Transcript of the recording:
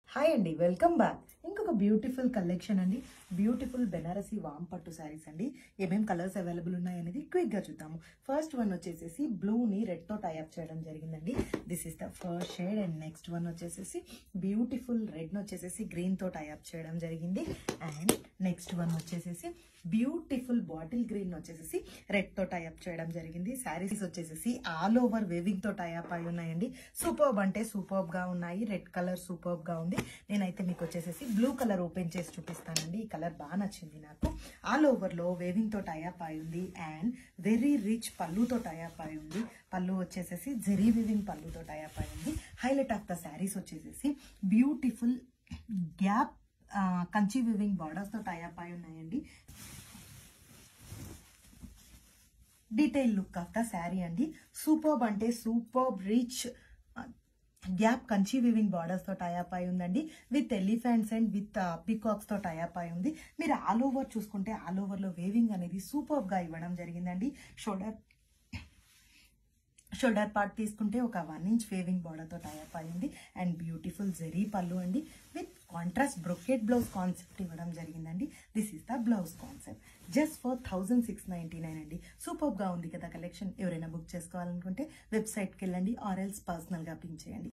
hi అండి welcome back ఇంకొక beautiful collection అండి బ్యూటిఫుల్ బెనారసి వామ్ పట్టు శారీస్ అండి ఏమేం కలర్స్ అవైలబుల్ ఉన్నాయనేది క్విక్ గా చూద్దాము ఫస్ట్ వన్ వచ్చేసేసి బ్లూ ని రెడ్ తో టైఅప్ చేయడం జరిగిందండి this is the first shade and next one వచ్చేసేసి బ్యూటిఫుల్ రెడ్ ని వచ్చేసేసి గ్రీన్ తో టైఅప్ చేయడం జరిగింది అండ్ నెక్స్ట్ వన్ వచ్చేసేసి బ్యూటిఫుల్ బాటిల్ గ్రీన్ వచ్చేసేసి రెడ్ తో టైఅప్ చేయడం జరిగింది శారీస్ వచ్చేసేసి ఆల్ ఓవర్ వేవింగ్ తో టైఅప్ అయి ఉన్నాయండి సూపర్బ్ అంటే సూపర్బ్ గా ఉన్నాయి రెడ్ కలర్ సూపర్బ్ గా ఉంది నేనైతే మీకు వచ్చేసేసి బ్లూ కలర్ ఓపెన్ చేసి చూపిస్తానండి ఈ కలర్ బాగా నచ్చింది నాకు ఆల్ ఓవర్ లో వేవింగ్ తో టైఅప్ అయి ఉంది అండ్ వెరీ రిచ్ పళ్ళుతో టైఅప్ అయి ఉంది పళ్ళు వచ్చేసేసి జెరీ వివింగ్ పళ్ళుతో టైఅప్ అయి ఉంది హైలైట్ ఆఫ్ ద శారీస్ వచ్చేసేసి beautiful gap Kanchi weaving borders తో టైఅప్ అయి ఉన్నాయండి detail look of the sari అండి సూపర్బ్ అంటే superb rich gap Kanchi weaving borders తో టైఅప్ అయి ఉందండి with elephants and with peacocks తో టైఅప్ అయి ఉంది మీరు ఆల్ ఓవర్ చూసుకుంటే ఆల్ ఓవర్ లో వేవింగ్ అనేది సూపర్బ్ గా ఇవ్వడం జరిగిందండి షోల్డర్ షోల్డర్ పార్ట్ తీసుకుంటే ఒక one inch weaving border tie up టైఅప్ అయింది అండ్ బ్యూటిఫుల్ జెరీ పళ్ళు అండి with contrast brocade blouse concept ఇవ్వడం జరిగిందండి this is the blouse concept just for thousand six ninety nine అండి సూపర్ గా ఉంది కదా కలెక్షన్ ఎవరైనా బుక్ చేసుకోవాలనుకుంటే వెబ్సైట్కి వెళ్ళండి ఆర్ ఎల్స్ పర్సనల్ గా పింక్ చేయండి